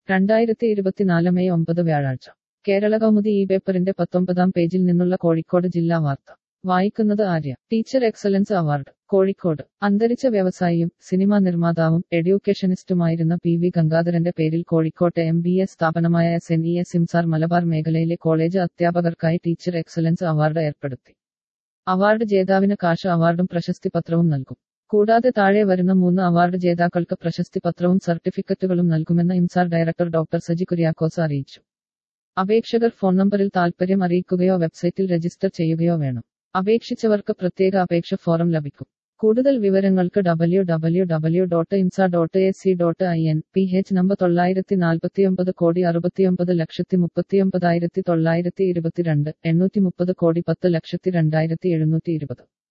രണ്ടായിരത്തി ഇരുപത്തിനാല് മെയ് ഒമ്പത് വ്യാഴാഴ്ച കേരള കൗമുദി ഈ പേപ്പറിന്റെ പത്തൊമ്പതാം പേജിൽ നിന്നുള്ള കോഴിക്കോട് ജില്ലാ വാർത്ത വായിക്കുന്നത് Arya teacher excellence award Kozhikode അന്തരിച്ച വ്യവസായിയും സിനിമാ നിർമ്മാതാവും എഡ്യൂക്കേഷനിസ്റ്റുമായിരുന്ന പി വി ഗംഗാധരന്റെ പേരിൽ കോഴിക്കോട്ടെ എം ബി എ സ്ഥാപനമായ എസ് എൻ ഇ എസ് സിംസാർ മലബാർ മേഖലയിലെ കോളേജ് അധ്യാപകർക്കായി ടീച്ചർ എക്സലൻസ് അവാർഡ് ഏർപ്പെടുത്തി അവാർഡ് ജേതാവിന് കാശ് അവാർഡും പ്രശസ്തി പത്രവും നൽകും കൂടാതെ താഴെ വരുന്ന മൂന്ന് അവാർഡ് ജേതാക്കൾക്ക് പ്രശസ്തി പത്രവും സർട്ടിഫിക്കറ്റുകളും നൽകുമെന്ന് IMSAR director doctor Saji Kuriakose അറിയിച്ചു അപേക്ഷകർ ഫോൺ നമ്പറിൽ താൽപര്യം അറിയിക്കുകയോ വെബ്സൈറ്റിൽ രജിസ്റ്റർ ചെയ്യുകയോ വേണം അപേക്ഷിച്ചവർക്ക് പ്രത്യേക അപേക്ഷ ഫോറം ലഭിക്കും കൂടുതൽ വിവരങ്ങൾക്ക് W W W dot ins dot A C dot I N P H number തൊള്ളായിരത്തി നാൽപ്പത്തിയൊമ്പത് കോടി അറുപത്തിയൊമ്പത് ലക്ഷത്തി മുപ്പത്തിയൊമ്പതായിരത്തി തൊള്ളായിരത്തി ഇരുപത്തിരണ്ട് എണ്ണൂറ്റി മുപ്പത് കോടി പത്ത് ലക്ഷത്തി രണ്ടായിരത്തി എഴുന്നൂറ്റി ഇരുപത്